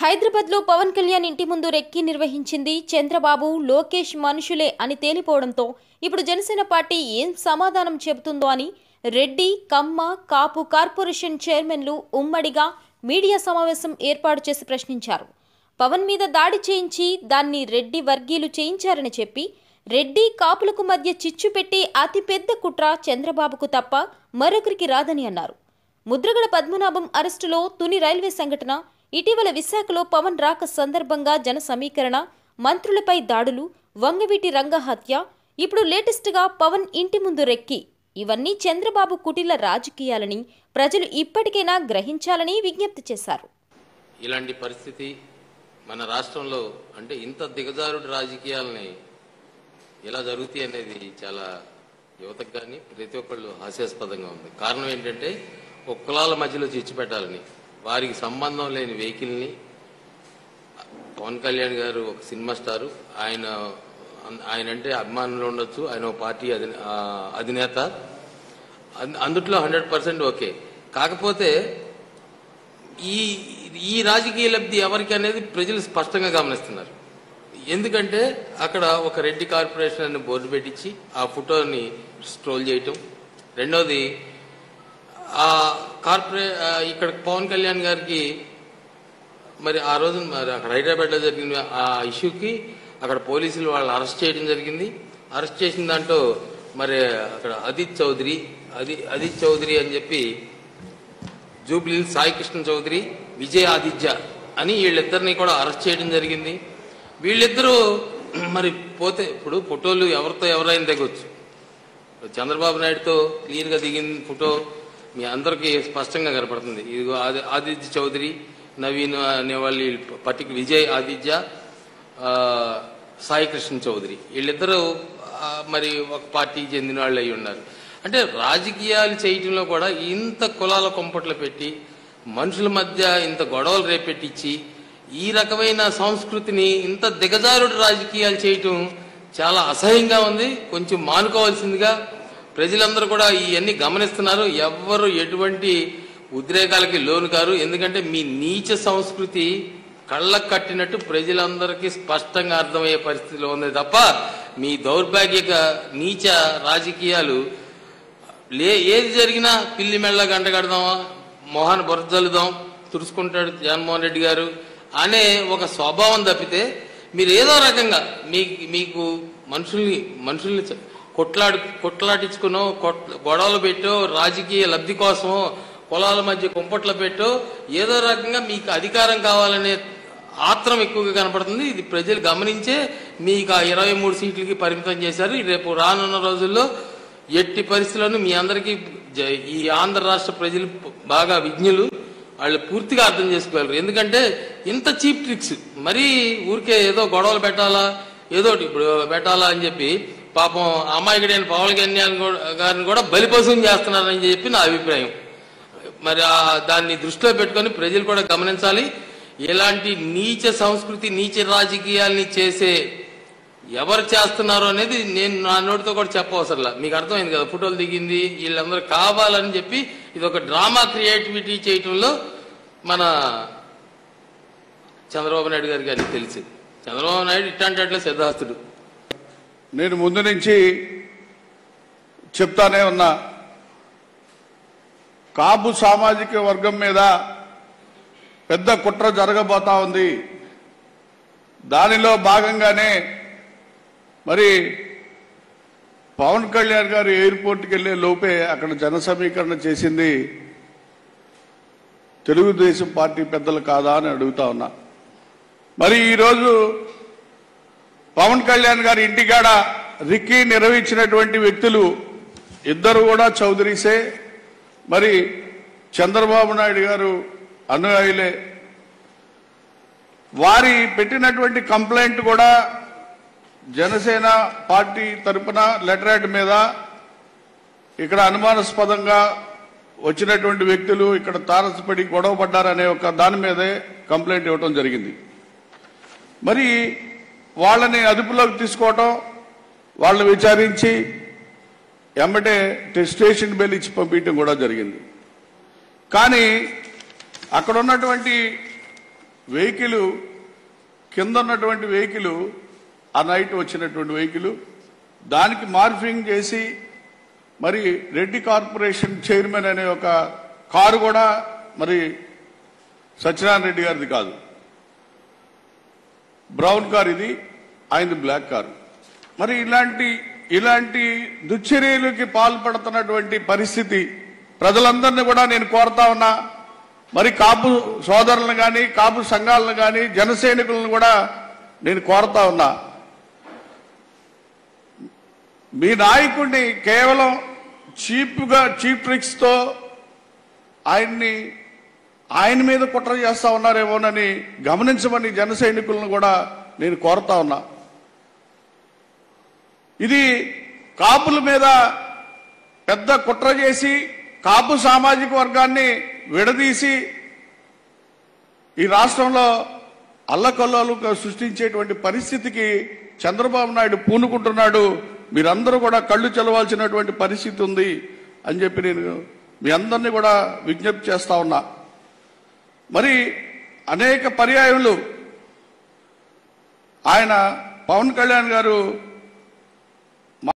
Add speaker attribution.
Speaker 1: హైదరాబాద్లో పవన్ కళ్యాణ్ ఇంటి ముందు రెక్కి నిర్వహించింది చంద్రబాబు లోకేష్ మనుషులే అని తేలిపోవడంతో ఇప్పుడు జనసేన పార్టీ ఏం సమాధానం చెబుతుందో అని రెడ్డి కమ్మ కాపు కార్పొరేషన్ చైర్మన్లు ఉమ్మడిగా మీడియా సమావేశం ఏర్పాటు చేసి ప్రశ్నించారు పవన్ మీద దాడి చేయించి దాన్ని రెడ్డి వర్గీయులు చేయించారని చెప్పి రెడ్డి కాపులకు మధ్య చిచ్చు పెట్టి అతిపెద్ద కుట్ర చంద్రబాబుకు తప్ప మరొకరికి రాదని అన్నారు ముద్రగడ పద్మనాభం అరెస్టులో తుని రైల్వే సంఘటన ఇటీవల విశాఖలో పవన్ రాక సందర్భంగా జన సమీకరణ మంత్రులపై దాడులు వంగవీటి రంగ హత్య ఇప్పుడు లేటెస్ట్గా పవన్ ఇంటి ముందు రెక్కి ఇవన్నీ చంద్రబాబు కుటిల రాజకీయాలని ప్రజలు ఇప్పటికైనా గ్రహించాలని విజ్ఞప్తి చేశారు
Speaker 2: ఇలాంటి పరిస్థితి మన రాష్ట్రంలో అంటే ఇంత దిగజారుడు రాజకీయాలని ఎలా జరుగుతాయి అనేది చాలా యువతకు కానీ ప్రతి ఒక్కళ్ళు హాస్యాస్పదంగా ఉంది కారణం ఏంటంటే ఒక కులాల మధ్యలో చిచ్చు పెట్టాలని వారికి సంబంధం లేని వెహికల్ని పవన్ కళ్యాణ్ గారు ఒక సినిమా స్టారు ఆయన ఆయన అంటే అభిమానులు ఉండొచ్చు ఆయన ఒక పార్టీ అధి- ఆ, అధినేత అన్- అందుట్లో హండ్రెడ్ పర్సెంట్ ఓకే కాకపోతే ఈ ఈ రాజకీయ లబ్ధి ఎవరికి అనేది ప్రజలు స్పష్టంగా గమనిస్తున్నారు ఎందుకంటే అక్కడ ఒక రెడ్డి కార్పొరేషన్ అని బోర్డు పెట్టించి ఆ ఫోటోని స్ట్రోల్ చేయటం రెండోది ఆ కార్పొరే ఆ ఇక్కడ పవన్ కళ్యాణ్ గారికి మరి ఆ రోజు మరి అక్కడ హైదరాబాద్లో జరిగిన ఆ ఇష్యూకి అక్కడ పోలీసులు వాళ్ళు అరెస్ట్ చేయడం జరిగింది అరెస్ట్ చేసిన దాంట్లో మరి అక్కడ అదిత్ చౌదరి అది అదిత్ చౌదరి అని చెప్పి జూబ్లీ సాయి కృష్ణ చౌదరి విజయ్ ఆదిత్య అని వీళ్ళిద్దరిని కూడా అరెస్ట్ చేయడం జరిగింది వీళ్ళిద్దరూ మరి పోతే ఇప్పుడు ఫోటోలు ఎవరితో ఎవరైనా దిగొచ్చు చంద్రబాబు నాయుడుతో క్లియర్ గా దిగిన ఫోటో మీ అందరికీ స్పష్టంగా కనపడుతుంది ఇదిగో ఆది- ఆదిత్య చౌదరి నవీన్ అనేవాళ్ళు పర్టికులర్ విజయ్ ఆదిత్య ఆ, సాయి కృష్ణ చౌదరి వీళ్ళిద్దరూ ఆ, మరి ఒక పార్టీకి చెందిన వాళ్ళు అయి ఉన్నారు అంటే రాజకీయాలు చేయటంలో కూడా ఇంత కులాల కొంపట్లు పెట్టి మనుషుల మధ్య ఇంత గొడవలు రేపెట్టించి ఈ రకమైన సంస్కృతిని ఇంత దిగజారుడు రాజకీయాలు చేయటం చాలా అసహ్యంగా ఉంది కొంచెం మానుకోవాల్సిందిగా ప్రజలందరూ కూడా ఇవన్నీ గమనిస్తున్నారు ఎవ్వరు ఎటువంటి ఉద్రేకాలకి లోను కారు ఎందుకంటే మీ నీచ సంస్కృతి కళ్ళకు కట్టినట్టు ప్రజలందరికీ స్పష్టంగా అర్థమయ్యే పరిస్థితిలో ఉంది తప్ప మీ దౌర్భాగ్యక నీచ రాజకీయాలు లే ఏది జరిగినా పిల్లి మెళ్ళ గంట కడదామా మోహన్ బొరజల్లుదాం తుడుచుకుంటాడు జగన్మోహన్ రెడ్డి గారు అనే ఒక స్వభావం తప్పితే మీరు ఏదో రకంగా మీ మీకు మనుషుల్ని మనుషుల్ని చ- కొట్లాడు కొట్లాడించుకునో కొట్- గొడవలు పెట్టో రాజకీయ లబ్ధి కోసమో కులాల మధ్య కుంపట్లు పెట్టో ఏదో రకంగా మీకు అధికారం కావాలనే ఆత్రం ఎక్కువగా కనపడుతుంది ఇది ప్రజలు గమనించే మీకు ఆ ఇరవై మూడు సీట్లకి పరిమితం చేశారు రేపు రానున్న రోజుల్లో ఎట్టి పరిస్థితుల్లోనూ మీ అందరికీ జ- ఈ ఆంధ్ర రాష్ట్ర ప్రజలు బాగా విజ్ఞులు వాళ్ళు పూర్తిగా అర్థం చేసుకోగలరు ఎందుకంటే ఇంత చీప్ ట్రిక్స్ మరీ ఊరికే ఏదో గొడవలు పెట్టాలా ఏదో ఒకటి ఇప్పుడు పెట్టాలా అని చెప్పి పాపం అమాయకుడైన పవన్ కళ్యాణ్ కూడా- గారిని కూడా బలిపశుం చేస్తున్నారని చెప్పి నా అభిప్రాయం మరి ఆ దాన్ని దృష్టిలో పెట్టుకొని ప్రజలు కూడా గమనించాలి ఇలాంటి నీచ సంస్కృతి నీచ రాజకీయాల్ని చేసే ఎవరు చేస్తున్నారు అనేది నేను నా నోటితో కూడా చెప్పవసరంలా మీకు అర్థమైంది కదా ఫోటోలు దిగింది వీళ్ళందరూ కావాలని చెప్పి ఇది ఒక డ్రామా క్రియేటివిటీ చేయటంలో మన చంద్రబాబు నాయుడు గారికి అది తెలిసి చంద్రబాబు నాయుడు ఇట్లాంటి అట్లా సిద్ధాస్తుడు
Speaker 3: నేను ముందు నుంచి చెప్తానే ఉన్నా కాపు సామాజిక వర్గం మీద పెద్ద కుట్ర జరగబోతా ఉంది దానిలో భాగంగానే మరి పవన్ కళ్యాణ్ గారు ఎయిర్పోర్ట్కి వెళ్లే లోపే అక్కడ జన సమీకరణ చేసింది తెలుగుదేశం పార్టీ పెద్దలు కాదా అని అడుగుతా ఉన్నా మరి ఈరోజు పవన్ కళ్యాణ్ గారి ఇంటికాడ రిక్కీ నిర్వహించినటువంటి వ్యక్తులు ఇద్దరు కూడా చౌదరీసే మరి చంద్రబాబు నాయుడు గారు అనుయాయులే వారి పెట్టినటువంటి కంప్లైంట్ కూడా జనసేన పార్టీ తరపున లెటరేట్ మీద ఇక్కడ అనుమానాస్పదంగా వచ్చినటువంటి వ్యక్తులు ఇక్కడ తారసపడి గొడవ పడ్డారనే ఒక దాని మీదే కంప్లైంట్ ఇవ్వడం జరిగింది మరి వాళ్ళని అదుపులోకి తీసుకోవటం వాళ్ళని విచారించి ఎమ్మటే స్టేషన్ బెల్ ఇచ్చి పంపించడం కూడా జరిగింది కానీ అక్కడ ఉన్నటువంటి వెహికల్ కింద ఉన్నటువంటి వెహికల్ ఆ నైట్ వచ్చినటువంటి వెహికల్ దానికి మార్ఫింగ్ చేసి మరి రెడ్డి కార్పొరేషన్ చైర్మన్ అనే ఒక కారు కూడా మరి సత్యనారాయణ రెడ్డి గారిది కాదు బ్రౌన్ కార్ ఇది ఆయనది బ్లాక్ కార్ మరి ఇలాంటి ఇలాంటి దుశ్చర్యలకి పాల్పడుతున్నటువంటి పరిస్థితి ప్రజలందరినీ కూడా నేను కోరుతా ఉన్నా మరి కాపు సోదరులను కానీ కాపు సంఘాలను కానీ జన సైనికులను కూడా నేను కోరుతా ఉన్నా మీ నాయకుడిని కేవలం చీప్గా చీప్ ట్రిక్స్తో ఆయన్ని ఆయన మీద కుట్ర చేస్తా ఉన్నారేమోనని గమనించమని జన సైనికులను కూడా నేను కోరుతా ఉన్నా ఇది కాపుల మీద పెద్ద కుట్ర చేసి కాపు సామాజిక వర్గాన్ని విడదీసి ఈ రాష్ట్రంలో అల్లకల్లోలు సృష్టించేటువంటి పరిస్థితికి చంద్రబాబు నాయుడు పూనుకుంటున్నాడు మీరందరూ కూడా కళ్ళు చెలవాల్సినటువంటి పరిస్థితి ఉంది అని చెప్పి నేను మీ అందరినీ కూడా విజ్ఞప్తి చేస్తా ఉన్నా మరి అనేక పర్యాయములు ఆయన పవన్ కళ్యాణ్ గారు